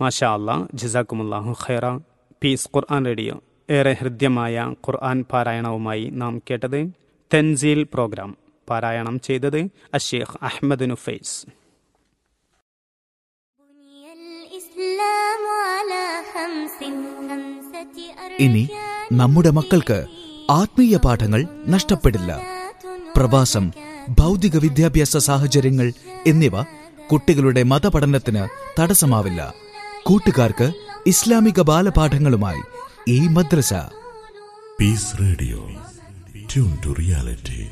മാഷാ അല്ലാ ജസാക്കുമുല്ലാഹു ഖൈറ പീസ് ഖുർആൻ റേഡിയോ ഏറെ ഹൃദ്യമായ ഖുർആൻ പാരായണവുമായി നാം കേട്ടത് തെൻസീൽ പ്രോഗ്രാം പാരായണം ചെയ്തത് അഷേഖ് അഹമ്മദ് നുഫൈസ് ഇനി നമ്മുടെ മക്കൾക്ക് ആത്മീയ പാഠങ്ങൾ നഷ്ടപ്പെടില്ല പ്രവാസം ഭൗതിക വിദ്യാഭ്യാസ സാഹചര്യങ്ങൾ എന്നിവ കുട്ടികളുടെ മതപഠനത്തിന് തടസ്സമാവില്ല കൂട്ടുകാർക്ക് ഇസ്ലാമിക ബാലപാഠങ്ങളുമായി ഈ മദ്രസ peace radio tune to reality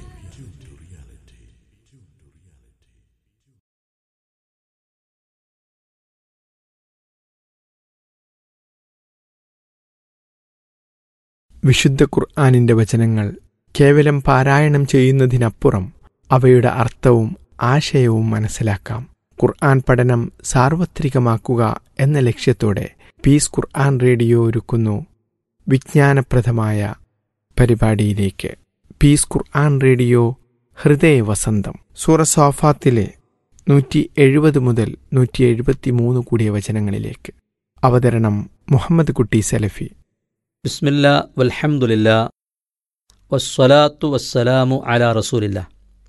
വിശുദ്ധ ഖുർആാനിന്റെ വചനങ്ങൾ കേവലം പാരായണം ചെയ്യുന്നതിനപ്പുറം അവയുടെ അർത്ഥവും ആശയവും മനസ്സിലാക്കാം ഖുർആൻ പഠനം സാർവത്രികമാക്കുക എന്ന ലക്ഷ്യത്തോടെ പീസ് ഖുർആൻ റേഡിയോ ഒരുക്കുന്നു വിജ്ഞാനപ്രദമായ പരിപാടിയിലേക്ക് പീസ് ഖുർആൻ റേഡിയോ ഹൃദയ വസന്തം സൂറസോഫാത്തിലെ നൂറ്റി എഴുപത് മുതൽ നൂറ്റി എഴുപത്തി മൂന്ന് കൂടിയ വചനങ്ങളിലേക്ക് അവതരണം മുഹമ്മദ് കുട്ടി സലഫി ബിസ്മില്ല വൽഹംദുലില്ല വസ്സലാത്തു വസ്സലാമു അലാ റസൂലില്ല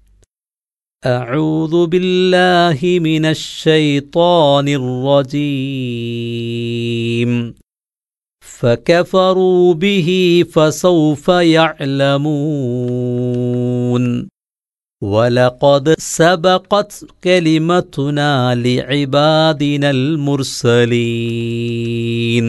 أعوذ بالله من الشيطان الرجيم فكفروا به فسوف يعلمون ولقد سبقت كلمتنا لعبادنا المرسلين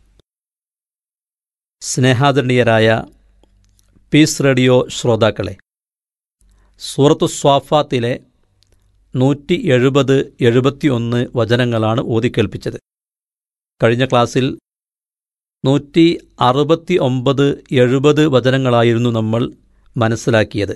സ്നേഹാദരണീയരായ പീസ് റേഡിയോ ശ്രോതാക്കളെ സൂറത്തു സ്വാഫാത്തിലെ നൂറ്റി എഴുപത് എഴുപത്തിയൊന്ന് വചനങ്ങളാണ് ഓതിക്കേൽപ്പിച്ചത് കഴിഞ്ഞ ക്ലാസ്സിൽ നൂറ്റി അറുപത്തി ഒമ്പത് എഴുപത് വചനങ്ങളായിരുന്നു നമ്മൾ മനസ്സിലാക്കിയത്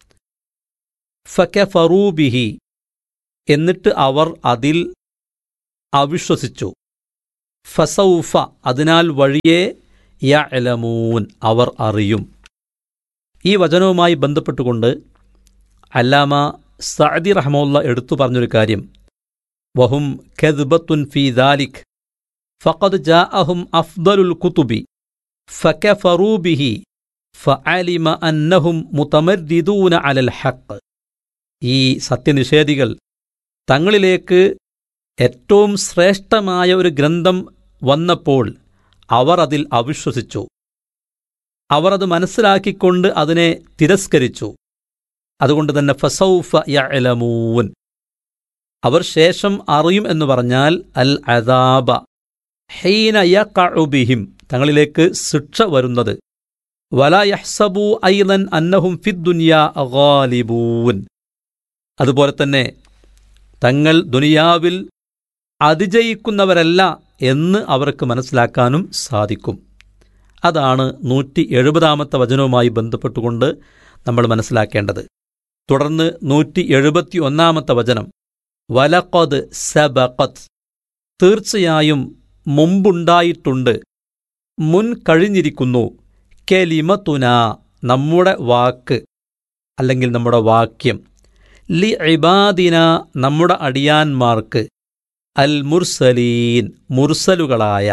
ഫക്ക ഫറൂബിഹി എന്നിട്ട് അവർ അതിൽ അവിശ്വസിച്ചു ഫസൗഫ അതിനാൽ വഴിയെ യഅലമൂൻ അവർ അറിയും ഈ വചനവുമായി ബന്ധപ്പെട്ടുകൊണ്ട് അല്ലാമ സഅദി റഹ്മുല്ല എടുത്തു പറഞ്ഞൊരു കാര്യം വഹും ഖദ്ബത്തുൻ ഫീ ദാലിക് ഫഖദ് ജാഅഹും അഫ്ദലുൽ കുതുബി ഫകഫറൂ ബിഹി ഫഅലിമ അന്നഹും മുതമർദിദൂന അലൽ ഹഖ് ഈ സത്യനിഷേധികൾ തങ്ങളിലേക്ക് ഏറ്റവും ശ്രേഷ്ഠമായ ഒരു ഗ്രന്ഥം വന്നപ്പോൾ അവർ അതിൽ അവിശ്വസിച്ചു അവർ അത് മനസ്സിലാക്കിക്കൊണ്ട് അതിനെ തിരസ്കരിച്ചു അതുകൊണ്ട് തന്നെ ഫസൗഫ യഅലമൂൻ അവർ ശേഷം അറിയും എന്ന് പറഞ്ഞാൽ അൽ അദാബ ഹീന യഖഉബിഹിം തങ്ങളിലേക്ക് ശിക്ഷ വരുന്നത് വല യഹ്സബു ഐലൻ അന്നഹും ഫിദ്ദുനിയ ഗാലിബൂൻ അതുപോലെ തന്നെ തങ്ങൾ ദുനിയാവിൽ അതിജയിക്കുന്നവരല്ല എന്ന് അവർക്ക് മനസ്സിലാക്കാനും സാധിക്കും അതാണ് നൂറ്റി എഴുപതാമത്തെ വചനവുമായി ബന്ധപ്പെട്ടുകൊണ്ട് നമ്മൾ മനസ്സിലാക്കേണ്ടത് തുടർന്ന് നൂറ്റി എഴുപത്തി ഒന്നാമത്തെ വചനം വലഖദ് സബഖത്ത് തീർച്ചയായും മുമ്പുണ്ടായിട്ടുണ്ട് മുൻ കഴിഞ്ഞിരിക്കുന്നു കെലിമത്തുന നമ്മുടെ വാക്ക് അല്ലെങ്കിൽ നമ്മുടെ വാക്യം ലി ഇബാദിന നമ്മുടെ അടിയാന്മാർക്ക് അൽ മുർസലീൻ മുർസലുകളായ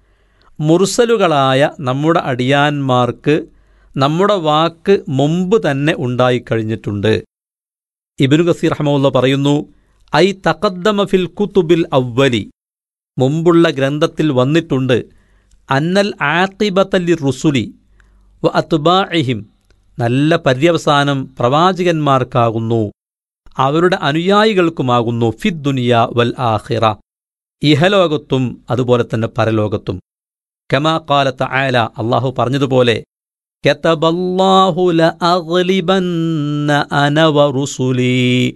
മുർസലുകളായ നമ്മുടെ അടിയാന്മാർക്ക് നമ്മുടെ വാക്ക് മുമ്പ് തന്നെ ഉണ്ടായിക്കഴിഞ്ഞിട്ടുണ്ട് ഇബിനു ഗസീർ റഹമുല്ല പറയുന്നു ഐ തഖദ്ദമ ഫിൽ കുത്തുബിൽ അവ്വലി മുമ്പുള്ള ഗ്രന്ഥത്തിൽ വന്നിട്ടുണ്ട് അന്നൽ ആത്തിബത്തല്ലി റുസുലി വ അത്തുബാഇഹിം നല്ല പര്യവസാനം പ്രവാചകന്മാർക്കാകുന്നു അവരുടെ അനുയായികൾക്കുമാകുന്നു ഫിദ്ദുനിയ വൽ ആഖിറ ഇഹലോകത്തും അതുപോലെ തന്നെ പരലോകത്തും കമാ കാലത്ത് ആല അള്ളാഹു പറഞ്ഞതുപോലെ കതബല്ലാഹു ലഅഗ്ലിബന്ന അന വറുസുലി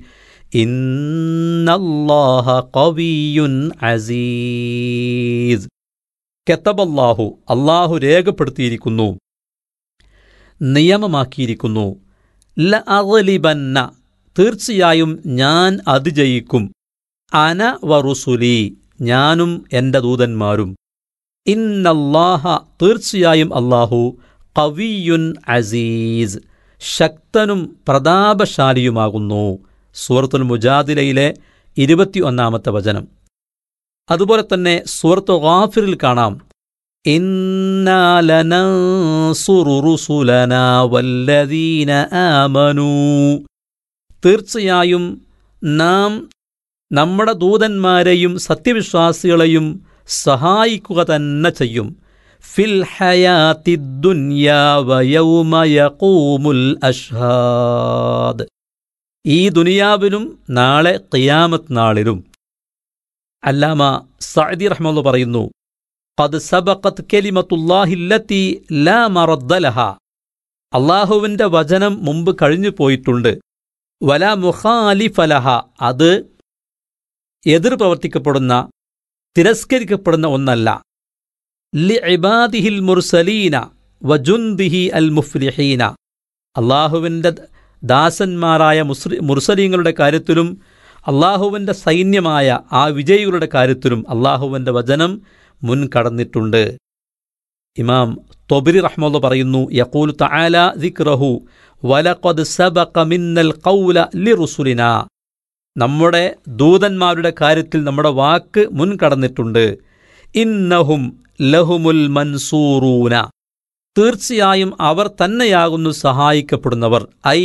ഇന്നല്ലാഹ ഖവിയ്യുൻ അസീസ് കതബല്ലാഹു അള്ളാഹു രേഖപ്പെടുത്തിയിരിക്കുന്നു നിയമമാക്കിയിരിക്കുന്നു ലഅഗ്ലിബന്ന തീർച്ചയായും ഞാൻ അതിജയിക്കും അന വറുസുലി ഞാനും എൻ്റെ ദൂതന്മാരും ഇന്നല്ലാഹ തീർച്ചയായും അല്ലാഹു കവിയുൻ അസീസ് ശക്തനും പ്രതാപശാലിയുമാകുന്നു സൂറത്തുൽ മുജാദിലയിലെ ഇരുപത്തിയൊന്നാമത്തെ വചനം അതുപോലെ തന്നെ സൂറത്ത് ഗാഫിറിൽ കാണാം ഇന്നാ ലനൻസുറു റുസുലനാ വല്ലദീന ആമനൂ തീർച്ചയായും നാം നമ്മുടെ ദൂതന്മാരെയും സത്യവിശ്വാസികളെയും സഹായിക്കുക തന്നെ ചെയ്യും ഫിൽ ഹയാത്തി ദുന്യാ വയൗമ യഖൂമുൽ അഷ്ഹാദ് ഈ ദുനിയാവിലും നാളെ ഖിയാമത്ത് നാളിലും അല്ലാമ സഅദി റഹ്മുള്ള പറയുന്നു ഖദ് സബഖത് കലിമത്തുല്ലാഹില്ലത്തി ലാ മറദ്ദലഹ അള്ളാഹുവിൻ്റെ വചനം മുമ്പ് കഴിഞ്ഞു പോയിട്ടുണ്ട് വല മുഖാലിഫലഹ അത് എതിർ പ്രവർത്തിക്കപ്പെടുന്ന തിരസ്കരിക്കപ്പെടുന്ന ഒന്നല്ല ലി ഇബാദിഹിൽ മുർസലീന വജുന്ദിഹി അൽ മുഫ്ലിഹീന അള്ളാഹുവിൻ്റെ ദാസന്മാരായ മുസ്ലി മുർസലീങ്ങളുടെ കാര്യത്തിലും അള്ളാഹുവിൻ്റെ സൈന്യമായ ആ വിജയികളുടെ കാര്യത്തിലും അള്ളാഹുവിൻ്റെ വചനം മുൻകടന്നിട്ടുണ്ട് ഇമാം തൊബിരി റഹ്മുള്ള പറയുന്നു യഖൂൽ തആല ദിക്റഹു വലഖദ് സബഖ മിന്നൽ ഖൗല ലിറുസുലിന നമ്മുടെ ദൂതന്മാരുടെ കാര്യത്തിൽ നമ്മുടെ വാക്ക് മുൻകടന്നിട്ടുണ്ട് ഇന്നഹും ലഹുമുൽ മൻസൂറൂന തീർച്ചയായും അവർ തന്നെയാകുന്നു സഹായിക്കപ്പെടുന്നവർ ഐ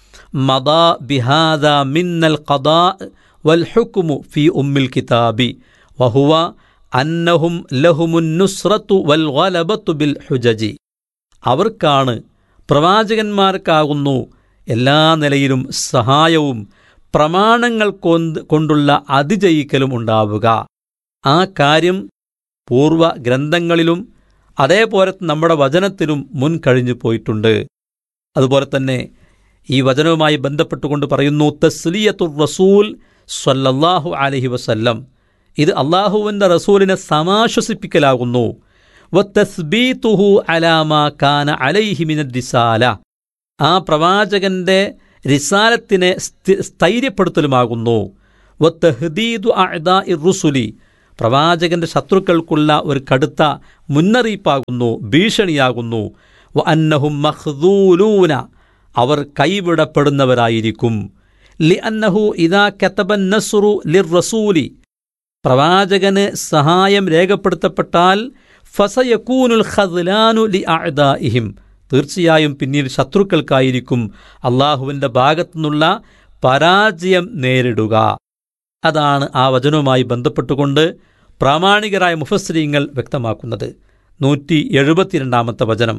മദാ ബിഹാദ മിന്നൽ ഖദാ വൽ ഹുക്മു ഫി ഉമ്മിൽ കിതാബി വഹുവ അന്നഹും ലഹുമുൻ നുസ്രത്തു വൽ ഗലബത്തു ബിൽ ഹുജജി അവർക്കാണ് പ്രവാചകന്മാർക്കാകുന്നു എല്ലാ നിലയിലും സഹായവും പ്രമാണങ്ങൾ കൊന്ത് കൊണ്ടുള്ള അതിജയിക്കലും ഉണ്ടാവുക ആ കാര്യം പൂർവ ഗ്രന്ഥങ്ങളിലും അതേപോലെ നമ്മുടെ വചനത്തിലും മുൻ കഴിഞ്ഞു പോയിട്ടുണ്ട് അതുപോലെ തന്നെ ഈ വചനവുമായി ബന്ധപ്പെട്ടുകൊണ്ട് പറയുന്നു തസ്ലിയത്തുർ റസൂൽ സ്വല്ലല്ലാഹു അലഹി വസല്ലം ഇത് അള്ളാഹുവിൻ്റെ റസൂലിനെ സമാശ്വസിപ്പിക്കലാകുന്നു വത്തസ്ബീതുഹു അലാമ കാന അലൈഹി മിന റിസാല ആ പ്രവാചകന്റെ റിസാലത്തിനെ സ്ഥി- സ്ഥൈര്യപ്പെടുത്തലുമാകുന്നു വത്തഹദീദു അഅദാ റുസുലി പ്രവാചകന്റെ ശത്രുക്കൾക്കുള്ള ഒരു കടുത്ത മുന്നറിയിപ്പാകുന്നു ഭീഷണിയാകുന്നു വ അന്നഹും മഖ്ദൂലൂന അവർ കൈവിടപ്പെടുന്നവരായിരിക്കും ലി അന്നഹു ഇദാ കത്തബൻ നസ്റു ലിർ റസൂലി പ്രവാചകന് സഹായം രേഖപ്പെടുത്തപ്പെട്ടാൽ ഫസയക്കൂനുൽ ഖദ്ലാനു ലി അഅദാഇഹിം തീർച്ചയായും പിന്നീട് ശത്രുക്കൾക്കായിരിക്കും അള്ളാഹുവിൻ്റെ ഭാഗത്തുനിന്നുള്ള പരാജയം നേരിടുക അതാണ് ആ വചനവുമായി ബന്ധപ്പെട്ടുകൊണ്ട് പ്രാമാണികരായ മുഫസ്രീങ്ങൾ വ്യക്തമാക്കുന്നത് നൂറ്റി എഴുപത്തിരണ്ടാമത്തെ വചനം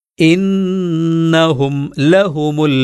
ഇന്നഹും ലഹുമുൽ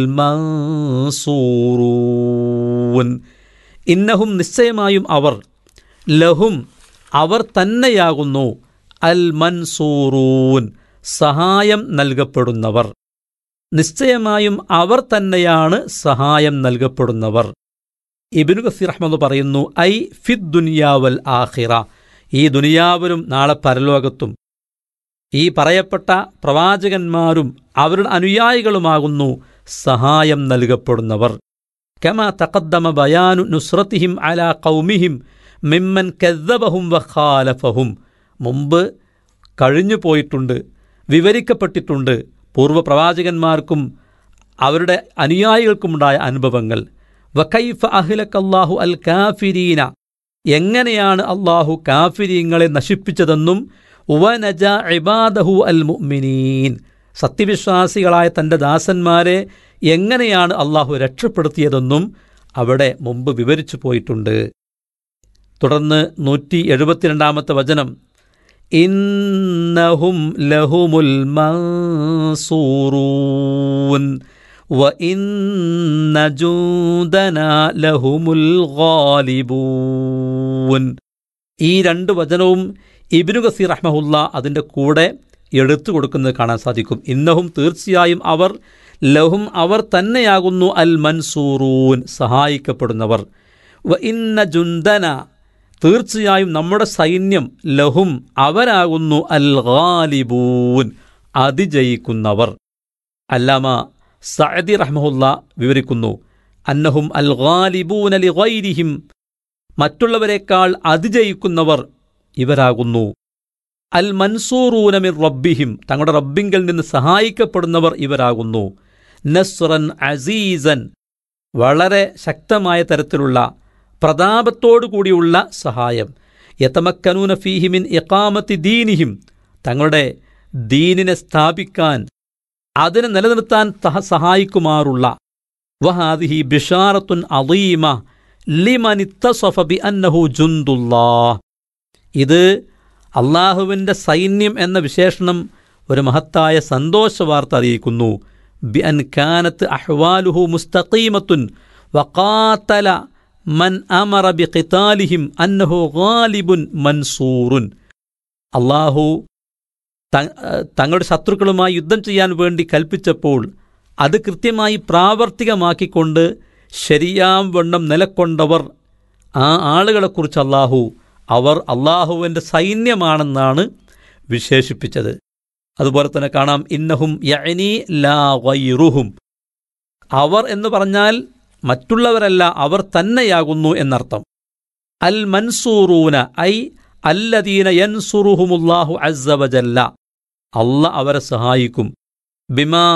മൻസൂറൂൻ ഇന്നഹും നിശ്ചയമായും അവർ ലഹും അവർ തന്നെയാകുന്നു അൽ മൻസൂറൂൻ സഹായം നൽകപ്പെടുന്നവർ നിശ്ചയമായും അവർ തന്നെയാണ് സഹായം നൽകപ്പെടുന്നവർ ഇബിനു കസീർ അഹമ്മദ് പറയുന്നു ഐ ഫിദ് ദുനിയാവൽ ആഹിറ ഈ ദുനിയാവിലും നാളെ പരലോകത്തും ഈ പറയപ്പെട്ട പ്രവാചകന്മാരും അവരുടെ അനുയായികളുമാകുന്നു സഹായം നൽകപ്പെടുന്നവർ കമ തഖദ്ദമ ബയാനു നുസ്രത്തിഹിം അലാ കൗമിഹിം മിമ്മൻ കെദ്ദബഹും വഖാലഫഹും മുമ്പ് കഴിഞ്ഞു പോയിട്ടുണ്ട് വിവരിക്കപ്പെട്ടിട്ടുണ്ട് പൂർവ്വ പ്രവാചകന്മാർക്കും അവരുടെ അനുയായികൾക്കുമുണ്ടായ അനുഭവങ്ങൾ വക്കൈഫ അഹ്ലക്കല്ലാഹു അൽ കാഫിരീന എങ്ങനെയാണ് അള്ളാഹു കാഫിരീങ്ങളെ നശിപ്പിച്ചതെന്നും വനജ ഇബാദഹു അൽ മുഅ്മിനീൻ സത്യവിശ്വാസികളായ തൻ്റെ ദാസന്മാരെ എങ്ങനെയാണ് അള്ളാഹു രക്ഷപ്പെടുത്തിയതെന്നും അവിടെ മുമ്പ് വിവരിച്ചു പോയിട്ടുണ്ട് തുടർന്ന് നൂറ്റി എഴുപത്തിരണ്ടാമത്തെ വചനം ഇന്നഹും ലഹുമുൽ മൻസൂറൂൻ വ ഇന്ന ജൂദനാ ലഹുമുൽ ഗാലിബൂൻ ഈ രണ്ട് വചനവും ഇബിനു ഗസീർ റഹ്മഹുല്ല അതിൻ്റെ കൂടെ എടുത്തു കൊടുക്കുന്നത് കാണാൻ സാധിക്കും ഇന്നഹും തീർച്ചയായും അവർ ലഹും അവർ തന്നെയാകുന്നു അൽ മൻസൂറൂൻ സഹായിക്കപ്പെടുന്നവർ വ ഇന്ന ജുന്ദന തീർച്ചയായും നമ്മുടെ സൈന്യം ലഹും അവരാകുന്നു അൽ ഗാലിബൂൻ അതിജയിക്കുന്നവർ അല്ലാമ സഅദി റഹ്മഹുല്ല വിവരിക്കുന്നു അന്നഹും അൽ ഗാലിബൂൻ അലി ഗൈരിഹിം മറ്റുള്ളവരെക്കാൾ അതിജയിക്കുന്നവർ ഇവരാകുന്നു അൽ മൻസൂറൂനമിർ റബ്ബിഹിം തങ്ങളുടെ റബ്ബിങ്കിൽ നിന്ന് സഹായിക്കപ്പെടുന്നവർ ഇവരാകുന്നു നസ്റൻ അസീസൻ വളരെ ശക്തമായ തരത്തിലുള്ള പ്രതാപത്തോടു കൂടിയുള്ള സഹായം യതമക്കനൂന ഫീഹിമിൻ ഇഖാമത്തി ദീനിഹിം തങ്ങളുടെ ദീനിനെ സ്ഥാപിക്കാൻ അതിനെ നിലനിർത്താൻ തഹ- സഹായിക്കുമാറുള്ള വഹാദിഹി ബിഷാറത്തുൻ അദീമ ലിമനിത്തസഫ ബി അന്നഹു ജുന്ദുല്ലാ ഇത് അള്ളാഹുവിൻ്റെ സൈന്യം എന്ന വിശേഷണം ഒരു മഹത്തായ സന്തോഷ വാർത്ത അറിയിക്കുന്നു ബി അൻ കാനത്ത് അഹ്വാലുഹു മുസ്തഖീമത്തുൻ വഖാത്തല മൻ അമറ ബി ഖിതാലിഹിം അന്നഹു ഗാലിബുൻ മൻസൂറുൻ അള്ളാഹു ത- തങ്ങളുടെ ശത്രുക്കളുമായി യുദ്ധം ചെയ്യാൻ വേണ്ടി കൽപ്പിച്ചപ്പോൾ അത് കൃത്യമായി പ്രാവർത്തികമാക്കിക്കൊണ്ട് ശരിയാം വണ്ണം നിലക്കൊണ്ടവർ ആ ആളുകളെക്കുറിച്ച് അള്ളാഹു അവർ അള്ളാഹുവിൻ്റെ സൈന്യമാണെന്നാണ് വിശേഷിപ്പിച്ചത് അതുപോലെ തന്നെ കാണാം ഇന്നഹും യഅനി ലാ വൈറുഹും അവർ എന്ന് പറഞ്ഞാൽ മറ്റുള്ളവരല്ല അവർ തന്നെയാകുന്നു എന്നർത്ഥം അൽ മൻസൂറൂന ഐ അല്ലദീന യൻസുറുഹുമുല്ലാഹു അസ്സവജല്ല അല്ല അവരെ സഹായിക്കും ബിമാ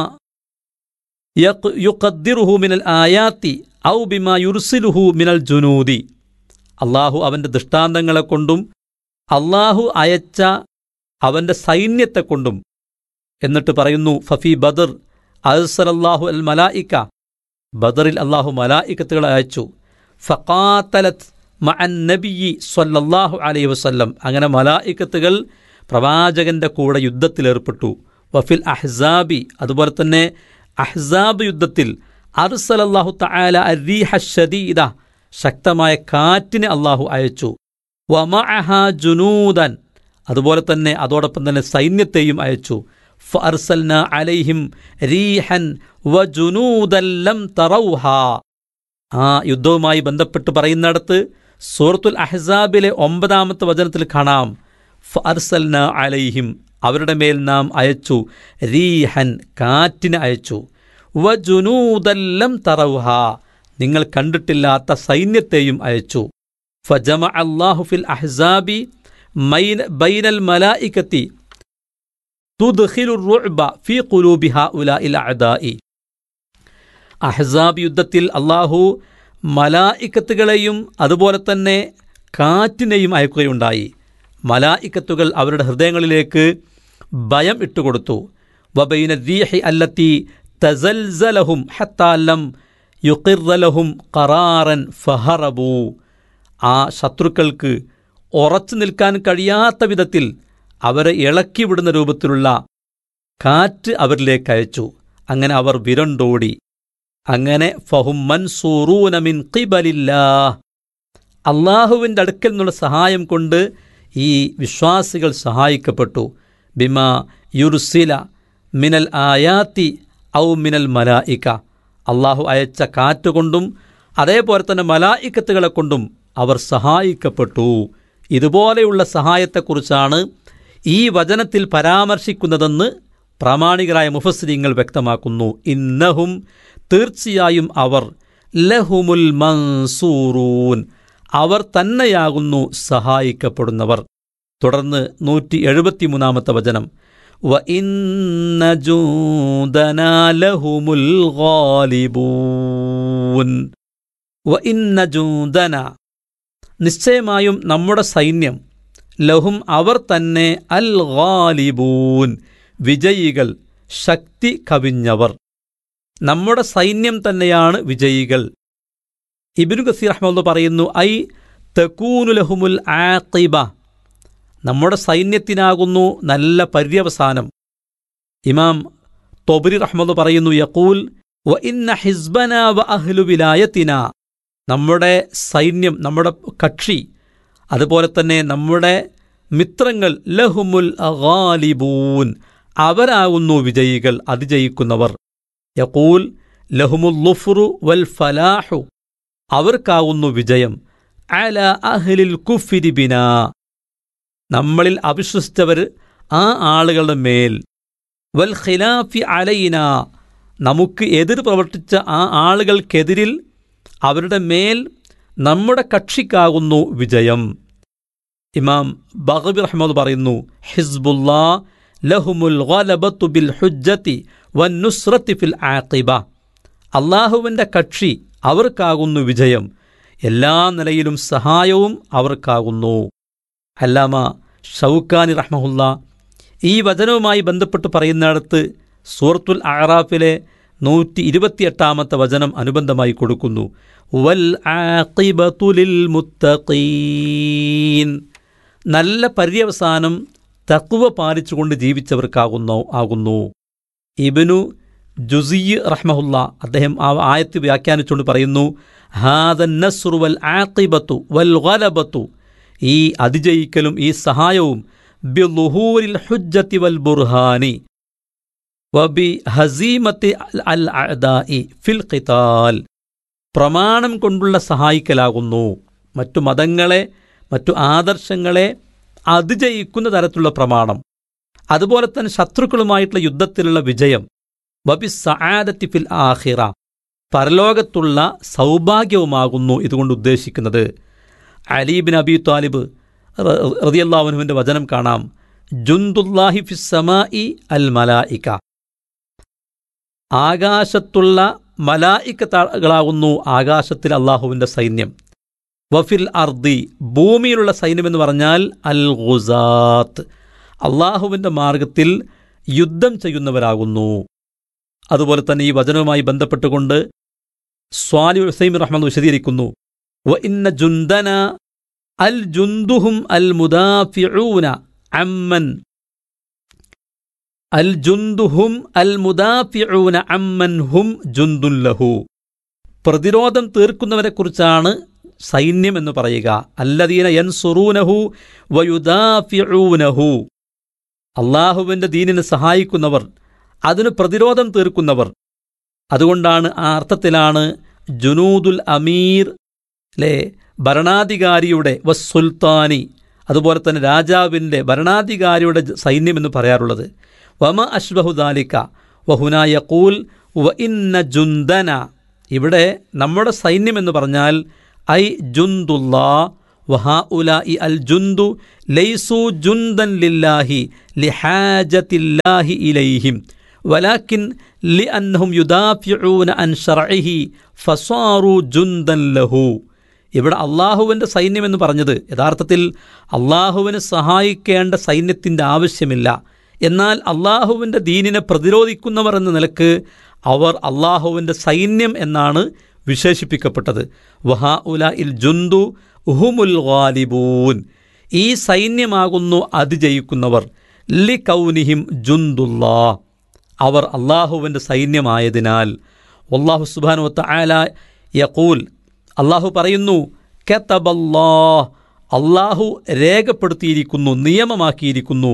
യഖ്- യുഖദ്ദിറുഹു മിനൽ ആയാത്തി ഔ ബിമാ യുർസിലുഹു മിനൽ ജുനൂദി അള്ളാഹു അവൻ്റെ ദൃഷ്ടാന്തങ്ങളെ കൊണ്ടും അള്ളാഹു അയച്ച അവൻ്റെ സൈന്യത്തെ കൊണ്ടും എന്നിട്ട് പറയുന്നു ഫഫി ബദർ അൽസലല്ലാഹു അൽ മലായിക്ക ബദറിൽ അള്ളാഹു മലായിക്കത്തുകളെ അയച്ചു ഫഖാത്തലത്ത് മഅൻ നബിയി സ്വല്ലല്ലാഹു അലൈഹി വസല്ലം അങ്ങനെ മലായിക്കത്തുകൾ പ്രവാചകന്റെ കൂടെ യുദ്ധത്തിലേർപ്പെട്ടു വഫിൽ അഹ്സാബി അതുപോലെ തന്നെ അഹ്സാബ് യുദ്ധത്തിൽ അർസലല്ലാഹു തആല അരീഹ ഷദീദ ശക്തമായ കാറ്റിനെ അള്ളാഹു അയച്ചു വമഅഹ ജുനൂദൻ അതുപോലെ തന്നെ അതോടൊപ്പം തന്നെ സൈന്യത്തെയും അയച്ചു ഫഅർസൽന അലൈഹിം റീഹൻ വജുനൂദൻ ലം തറൗഹ ആ യുദ്ധവുമായി ബന്ധപ്പെട്ട് പറയുന്നിടത്ത് സൂറത്തുൽ അഹ്സാബിലെ ഒമ്പതാമത്തെ വചനത്തിൽ കാണാം ഫഅർസൽന അലൈഹിം അവരുടെ മേൽ നാം അയച്ചു റീഹൻ കാറ്റിനെ അയച്ചു വജുനൂദല്ലം തറൗഹ നിങ്ങൾ കണ്ടിട്ടില്ലാത്ത സൈന്യത്തെയും അയച്ചു ഫജമ അള്ളാഹു ഫിൽ അഹ്സാബി മൈന ബൈനൽ മലായിക്കത്തി തുദ്ഖിലു റുഅബ ഫീ ഖുലൂബി ഹഉലാഇൽ അഅദാഇ അഹ്സാബ് യുദ്ധത്തിൽ അള്ളാഹു മലായിക്കത്തുകളെയും അതുപോലെ തന്നെ കാറ്റിനെയും അയക്കുകയുണ്ടായി മലായിക്കത്തുകൾ അവരുടെ ഹൃദയങ്ങളിലേക്ക് ഭയം ഇട്ടുകൊടുത്തു വബൈന റീഹി അല്ലത്തി തസൽസലഹും ഹത്താലം യുക്കിർലഹും ഖറാറൻ ഫഹറബു ആ ശത്രുക്കൾക്ക് ഉറച്ചു നിൽക്കാൻ കഴിയാത്ത വിധത്തിൽ അവരെ ഇളക്കിവിടുന്ന രൂപത്തിലുള്ള കാറ്റ് അവരിലേക്ക് അയച്ചു അങ്ങനെ അവർ വിരണ്ടോടി അങ്ങനെ ഫഹും മൻസൂറൂന മിൻ ഖിബലില്ലാ അള്ളാഹുവിൻ്റെ അടുക്കൽ നിന്നുള്ള സഹായം കൊണ്ട് ഈ വിശ്വാസികൾ സഹായിക്കപ്പെട്ടു ബിമ യുർസില മിനൽ ആയാത്തി ഔ മിനൽ മലായിക്ക അള്ളാഹു അയച്ച കാറ്റുകൊണ്ടും അതേപോലെ തന്നെ മലായിക്കത്തുകളെ കൊണ്ടും അവർ സഹായിക്കപ്പെട്ടു ഇതുപോലെയുള്ള സഹായത്തെക്കുറിച്ചാണ് ഈ വചനത്തിൽ പരാമർശിക്കുന്നതെന്ന് പ്രാമാണികരായ മുഫസ്ലിങ്ങൾ വ്യക്തമാക്കുന്നു ഇന്നഹും തീർച്ചയായും അവർ ലഹുമുൽ മൻസൂറൂൻ അവർ തന്നെയാകുന്നു സഹായിക്കപ്പെടുന്നവർ തുടർന്ന് നൂറ്റി എഴുപത്തിമൂന്നാമത്തെ വചനം വ ഇന്ന ജൂദനാ ലഹുമുൽ ഗാലിബൂൻ വ ഇന്ന ജൂദന നിശ്ചയമായും നമ്മുടെ സൈന്യം ലഹും അവർ തന്നെ അൽ ഗാലിബൂൻ വിജയികൾ ശക്തി കവിഞ്ഞവർ നമ്മുടെ സൈന്യം തന്നെയാണ് വിജയികൾ ഇബിനു ഗസീർ അഹമ്മദ് പറയുന്നു ഐ തെക്കൂനു ലഹുമുൽ ആഖിബ നമ്മുടെ സൈന്യത്തിനാകുന്നു നല്ല പര്യവസാനം ഇമാം തൊബരി റഹ്മദ് പറയുന്നു യക്കൂൽ വ ഇന്ന ഹിസ്ബന വ അഹ്ലു വിലായത്തിന നമ്മുടെ സൈന്യം നമ്മുടെ കക്ഷി അതുപോലെ തന്നെ നമ്മുടെ മിത്രങ്ങൾ ലഹുമുൽ ഗാലിബൂൻ അവരാകുന്നു വിജയികൾ അതിജയിക്കുന്നവർ യക്കൂൽ ലഹുമുൽ ലുഫ്റു വൽ ഫലാഹു അവർക്കാവുന്നു വിജയം അല അഹ്ലിൽ കുഫിരി ബിന നമ്മളിൽ അവിശ്വസിച്ചവർ ആ ആളുകളുടെ മേൽ വൽ ഖിലാഫി അലൈന നമുക്ക് എതിർ പ്രവർത്തിച്ച ആ ആളുകൾക്കെതിരിൽ അവരുടെ മേൽ നമ്മുടെ കക്ഷിക്കാകുന്നു വിജയം ഇമാം ബഹബി റഹ്മദ് പറയുന്നു ഹിസ്ബുല്ലാ ലഹുമുൽ ഗലബത്തു ബിൽ ഹുജ്ജത്തി വൻ നുസ്രത്തി ഫിൽ ആഖിബ അള്ളാഹുവിൻ്റെ കക്ഷി അവർക്കാകുന്നു വിജയം എല്ലാ നിലയിലും സഹായവും അവർക്കാകുന്നു അല്ലാമ ഷൗക്കാനി റഹ്മഹുല്ല ഈ വചനവുമായി ബന്ധപ്പെട്ട് പറയുന്നിടത്ത് സൂറത്തുൽ അറാഫിലെ നൂറ്റി ഇരുപത്തിയെട്ടാമത്തെ വചനം അനുബന്ധമായി കൊടുക്കുന്നു വൽ ആഖിബത്തുലിൽ മുത്തഖീൻ നല്ല പര്യവസാനം തക്കുവ പാലിച്ചുകൊണ്ട് ജീവിച്ചവർക്കാകുന്നു ആകുന്നു ഇബനു ജുസി റഹ്മഹുല്ല അദ്ദേഹം ആ ആയത്ത് വ്യാഖ്യാനിച്ചുകൊണ്ട് പറയുന്നു ഹാദൻ നസ്റു വൽ ആഖിബത്തു വൽ ഗലബത്തു ഈ അതിജയിക്കലും ഈ സഹായവും ബിലുഹൂരിൽ ഹുജ്ജത്തി വൽ ബുർഹാനി വബി ഹസീമത്തി അൽ അഅദാഇ ഫിൽ ഖിതാൽ പ്രമാണം കൊണ്ടുള്ള സഹായിക്കലാകുന്നു മറ്റു മതങ്ങളെ മറ്റു ആദർശങ്ങളെ അതിജയിക്കുന്ന തരത്തിലുള്ള പ്രമാണം അതുപോലെ തന്നെ ശത്രുക്കളുമായിട്ടുള്ള യുദ്ധത്തിലുള്ള വിജയം വബി സആദത്തി ഫിൽ ആഹിറ പരലോകത്തുള്ള സൗഭാഗ്യവുമാകുന്നു ഇതുകൊണ്ട് ഉദ്ദേശിക്കുന്നത് അലീബിൻ അബി താലിബ് റതിയല്ലാഹുനുവിൻ്റെ വചനം കാണാം ജുന്ദുല്ലാഹി ഫിസ്സമായി അൽ മലായിക ആകാശത്തുള്ള മലായിക്കത്താകളാകുന്നു ആകാശത്തിൽ അള്ളാഹുവിൻ്റെ സൈന്യം വഫിൽ അർദി ഭൂമിയിലുള്ള സൈന്യം എന്ന് പറഞ്ഞാൽ അൽ ഗുസാത്ത് അള്ളാഹുവിൻ്റെ മാർഗത്തിൽ യുദ്ധം ചെയ്യുന്നവരാകുന്നു അതുപോലെ തന്നെ ഈ വചനവുമായി ബന്ധപ്പെട്ടുകൊണ്ട് സ്വാലി ഹുസൈം റഹ്മദ് വിശദീകരിക്കുന്നു വ ഇന്ന ജുന്ദന അൽ ജുന്ദുഹും അൽ മുദാഫിഊന അമ്മൻ അൽ ജുന്ദുഹും അൽ മുദാഫിഊന അമ്മൻ ഹും ജുന്ദുല്ലഹു പ്രതിരോധം തീർക്കുന്നവരെക്കുറിച്ചാണ് സൈന്യം എന്ന് പറയുക അല്ലദീന യൻസുറൂനഹു വയുദാഫിഊനഹു അള്ളാഹുവിൻ്റെ ദീനിനെ സഹായിക്കുന്നവർ അതിന് പ്രതിരോധം തീർക്കുന്നവർ അതുകൊണ്ടാണ് ആ അർത്ഥത്തിലാണ് ജുനൂദുൽ അമീർ അല്ലേ ഭരണാധികാരിയുടെ വസ്സുൽത്താനി അതുപോലെ തന്നെ രാജാവിൻ്റെ ഭരണാധികാരിയുടെ സൈന്യം എന്ന് പറയാറുള്ളത് വമ അഷ്ബഹുദാലിക്ക വഹുന യക്കൂൽ വ ഇന്ന ജുന്ദന ഇവിടെ നമ്മുടെ സൈന്യം എന്ന് പറഞ്ഞാൽ ഐ ജുന്ദുല്ലാ വഹാ ഉല ഇ അൽ ജുന്ദു ലൈസു ജുന്ദൻ ലില്ലാഹി ലിഹാജത്തില്ലാഹി ഇലൈഹിം വലാക്കിൻ ലി അന്നഹും യുദാഫിഊന അൻ ഷർഇഹി ഫസാറു ജുന്ദൻ ലഹു ഇവിടെ അള്ളാഹുവിൻ്റെ സൈന്യം എന്ന് പറഞ്ഞത് യഥാർത്ഥത്തിൽ അള്ളാഹുവിന് സഹായിക്കേണ്ട സൈന്യത്തിൻ്റെ ആവശ്യമില്ല എന്നാൽ അള്ളാഹുവിൻ്റെ ദീനിനെ പ്രതിരോധിക്കുന്നവർ എന്ന നിലക്ക് അവർ അള്ളാഹുവിൻ്റെ സൈന്യം എന്നാണ് വിശേഷിപ്പിക്കപ്പെട്ടത് വഹാ ഉല ഇൽ ജുന്ദു ഉഹുമുൽ ഗാലിബൂൻ ഈ സൈന്യമാകുന്നു അതിജയിക്കുന്നവർ ലി കൗനിഹിം ജുന്ദുല്ലാ അവർ അള്ളാഹുവിൻ്റെ സൈന്യമായതിനാൽ അള്ളാഹു സുബാനുവത്ത ആല യക്കൂൽ അള്ളാഹു പറയുന്നു കെത്തബല്ലാ അള്ളാഹു രേഖപ്പെടുത്തിയിരിക്കുന്നു നിയമമാക്കിയിരിക്കുന്നു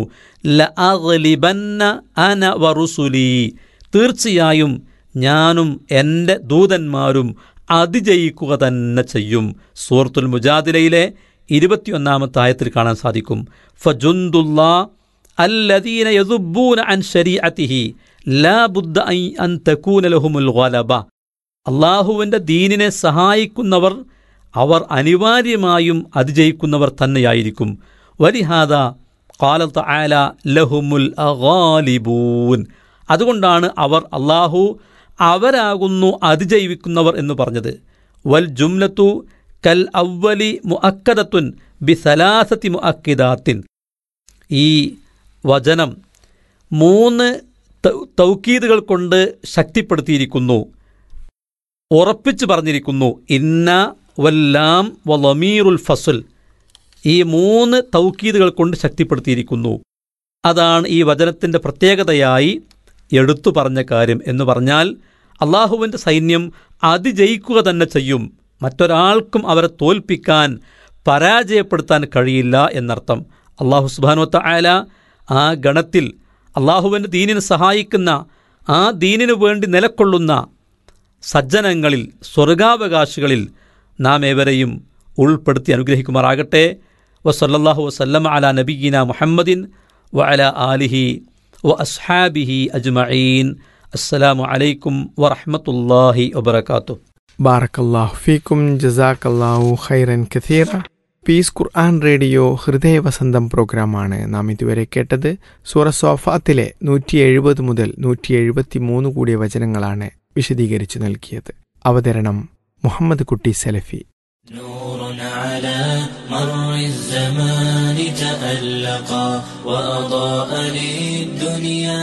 ലഅഗ്ലിബന്ന അന വറുസുലി തീർച്ചയായും ഞാനും എൻ്റെ ദൂതന്മാരും അതിജയിക്കുക തന്നെ ചെയ്യും സൂറത്തുൽ മുജാദിലയിലെ ഇരുപത്തിയൊന്നാമത്തെ ആയത്തിൽ കാണാൻ സാധിക്കും ഫജുന്ദുല്ലാ അല്ലദീന യദുബൂന അൻ ശരീഅത്തിഹി ലാ ബുദ്ദ അൻ തകൂന ലഹുമുൽ ഗലബ അള്ളാഹുവിൻ്റെ ദീനിനെ സഹായിക്കുന്നവർ അവർ അനിവാര്യമായും അതിജയിക്കുന്നവർ തന്നെയായിരിക്കും വലിഹാദ കാലത്ത് ആല ലഹുമുൽ അഗാലിബൂൻ അതുകൊണ്ടാണ് അവർ അള്ളാഹു അവരാകുന്നു അതിജയിക്കുന്നവർ എന്ന് പറഞ്ഞത് വൽ ജുംലത്തു കൽ അവലി മുഅക്കദത്തുൻ ബി സലാസത്തി മുഅക്കിദാത്തിൻ ഈ വചനം മൂന്ന് തൗക്കീദുകൾ കൊണ്ട് ശക്തിപ്പെടുത്തിയിരിക്കുന്നു ഉറപ്പിച്ചു പറഞ്ഞിരിക്കുന്നു ഇന്ന വല്ലാം വലമീറുൽ ഫസുൽ ഈ മൂന്ന് തൗക്കീദുകൾ കൊണ്ട് ശക്തിപ്പെടുത്തിയിരിക്കുന്നു അതാണ് ഈ വചനത്തിൻ്റെ പ്രത്യേകതയായി എടുത്തു പറഞ്ഞ കാര്യം എന്ന് പറഞ്ഞാൽ അള്ളാഹുവിൻ്റെ സൈന്യം അതിജയിക്കുക തന്നെ ചെയ്യും മറ്റൊരാൾക്കും അവരെ തോൽപ്പിക്കാൻ പരാജയപ്പെടുത്താൻ കഴിയില്ല എന്നർത്ഥം അള്ളാഹു സുബാനുവത്ത ആല ആ ഗണത്തിൽ അള്ളാഹുവിൻ്റെ ദീനിനെ സഹായിക്കുന്ന ആ ദീനിനു വേണ്ടി നിലക്കൊള്ളുന്ന സജ്ജനങ്ങളിൽ സ്വർഗാവകാശികളിൽ നാം ഏവരെയും ഉൾപ്പെടുത്തി അനുഗ്രഹിക്കുമാറാകട്ടെ വസല്ലാഹു വസല്ലം അല നബീന മുഹമ്മദിൻ വ അല ആലിഹി വ അസ്ഹാബിഹി അജ്മഈൻ അസ്സലാമു അലൈക്കും വറഹ്മത്തുള്ളാഹി വബറകാതുഹു ബാറക്കല്ലാഹു ഫീക്കും ജസാക്കല്ലാഹു ഖൈറൻ കഥീറ പീസ് ഖുർആൻ റേഡിയോ ഹൃദയവസന്തം പ്രോഗ്രാമാണ് നാം ഇതുവരെ കേട്ടത് സൂറ സോഫാത്തിലെ നൂറ്റി എഴുപത് മുതൽ നൂറ്റി എഴുപത്തി മൂന്ന് കൂടിയ വചനങ്ങളാണ് വിശദീകരിച്ചു നൽകിയത് അവതരണം മുഹമ്മദ് കുട്ടി സലഫി نور على مر الزمان تألقا وأضاء للدنيا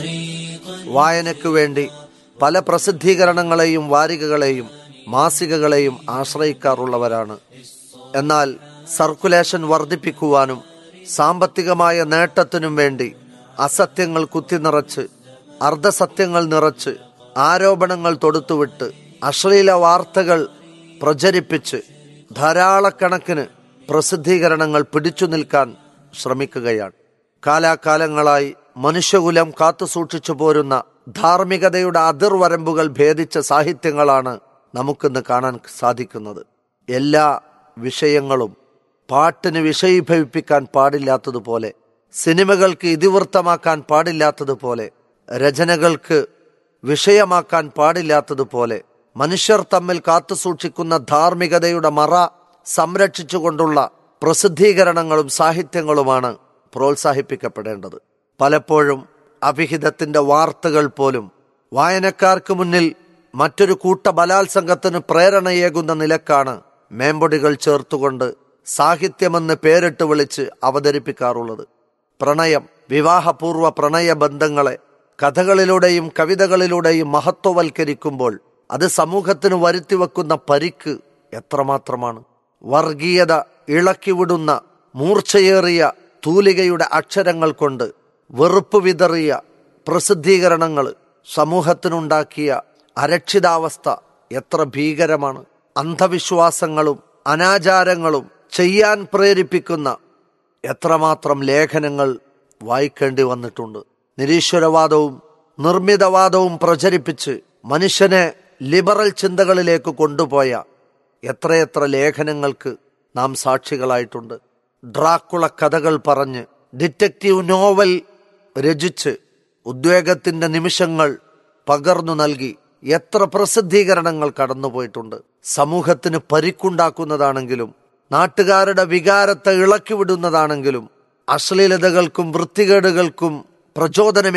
طريقا വായനയ്ക്കു വേണ്ടി പല പ്രസിദ്ധീകരണങ്ങളെയും വാരികകളെയും മാസികകളെയും ആശ്രയിക്കാറുള്ളവരാണ് എന്നാൽ സർക്കുലേഷൻ വർദ്ധിപ്പിക്കുവാനും സാമ്പത്തികമായ നേട്ടത്തിനും വേണ്ടി അസത്യങ്ങൾ കുത്തിനിറച്ച് അർദ്ധസത്യങ്ങൾ നിറച്ച് ആരോപണങ്ങൾ തൊടുത്തുവിട്ട് അശ്ലീല വാർത്തകൾ പ്രചരിപ്പിച്ച് ധാരാളക്കണക്കിന് പ്രസിദ്ധീകരണങ്ങൾ പിടിച്ചു നിൽക്കാൻ ശ്രമിക്കുകയാണ് കാലാകാലങ്ങളായി മനുഷ്യകുലം കാത്തുസൂക്ഷിച്ചു പോരുന്ന ധാർമ്മികതയുടെ അതിർവരമ്പുകൾ ഭേദിച്ച സാഹിത്യങ്ങളാണ് നമുക്കിന്ന് കാണാൻ സാധിക്കുന്നത് എല്ലാ വിഷയങ്ങളും പാട്ടിന് വിഷയീഭവിപ്പിക്കാൻ പാടില്ലാത്തതുപോലെ സിനിമകൾക്ക് ഇതിവൃത്തമാക്കാൻ പാടില്ലാത്തതുപോലെ രചനകൾക്ക് വിഷയമാക്കാൻ പാടില്ലാത്തതുപോലെ മനുഷ്യർ തമ്മിൽ കാത്തുസൂക്ഷിക്കുന്ന ധാർമ്മികതയുടെ മറ സംരക്ഷിച്ചുകൊണ്ടുള്ള പ്രസിദ്ധീകരണങ്ങളും സാഹിത്യങ്ങളുമാണ് പ്രോത്സാഹിപ്പിക്കപ്പെടേണ്ടത് പലപ്പോഴും അഭിഹിതത്തിന്റെ വാർത്തകൾ പോലും വായനക്കാർക്ക് മുന്നിൽ മറ്റൊരു കൂട്ട ബലാത്സംഗത്തിന് പ്രേരണയേകുന്ന നിലക്കാണ് മേമ്പൊടികൾ ചേർത്തുകൊണ്ട് സാഹിത്യമെന്ന് പേരിട്ട് വിളിച്ച് അവതരിപ്പിക്കാറുള്ളത് പ്രണയം വിവാഹപൂർവ്വ പ്രണയ ബന്ധങ്ങളെ കഥകളിലൂടെയും കവിതകളിലൂടെയും മഹത്വവൽക്കരിക്കുമ്പോൾ അത് സമൂഹത്തിന് വരുത്തിവെക്കുന്ന പരിക്ക് എത്രമാത്രമാണ് വർഗീയത ഇളക്കിവിടുന്ന മൂർച്ചയേറിയ തൂലികയുടെ അക്ഷരങ്ങൾ കൊണ്ട് വെറുപ്പ് വിതറിയ പ്രസിദ്ധീകരണങ്ങൾ സമൂഹത്തിനുണ്ടാക്കിയ അരക്ഷിതാവസ്ഥ എത്ര ഭീകരമാണ് അന്ധവിശ്വാസങ്ങളും അനാചാരങ്ങളും ചെയ്യാൻ പ്രേരിപ്പിക്കുന്ന എത്രമാത്രം ലേഖനങ്ങൾ വായിക്കേണ്ടി വന്നിട്ടുണ്ട് നിരീശ്വരവാദവും നിർമ്മിതവാദവും പ്രചരിപ്പിച്ച് മനുഷ്യനെ ലിബറൽ ചിന്തകളിലേക്ക് കൊണ്ടുപോയ എത്രയെത്ര ലേഖനങ്ങൾക്ക് നാം സാക്ഷികളായിട്ടുണ്ട് ഡ്രാക്കുള കഥകൾ പറഞ്ഞ് ഡിറ്റക്റ്റീവ് നോവൽ രചിച്ച് ഉദ്വേഗത്തിന്റെ നിമിഷങ്ങൾ പകർന്നു നൽകി എത്ര പ്രസിദ്ധീകരണങ്ങൾ കടന്നുപോയിട്ടുണ്ട് സമൂഹത്തിന് പരിക്കുണ്ടാക്കുന്നതാണെങ്കിലും നാട്ടുകാരുടെ വികാരത്തെ ഇളക്കിവിടുന്നതാണെങ്കിലും അശ്ലീലതകൾക്കും വൃത്തികേടുകൾക്കും പ്രചോദനം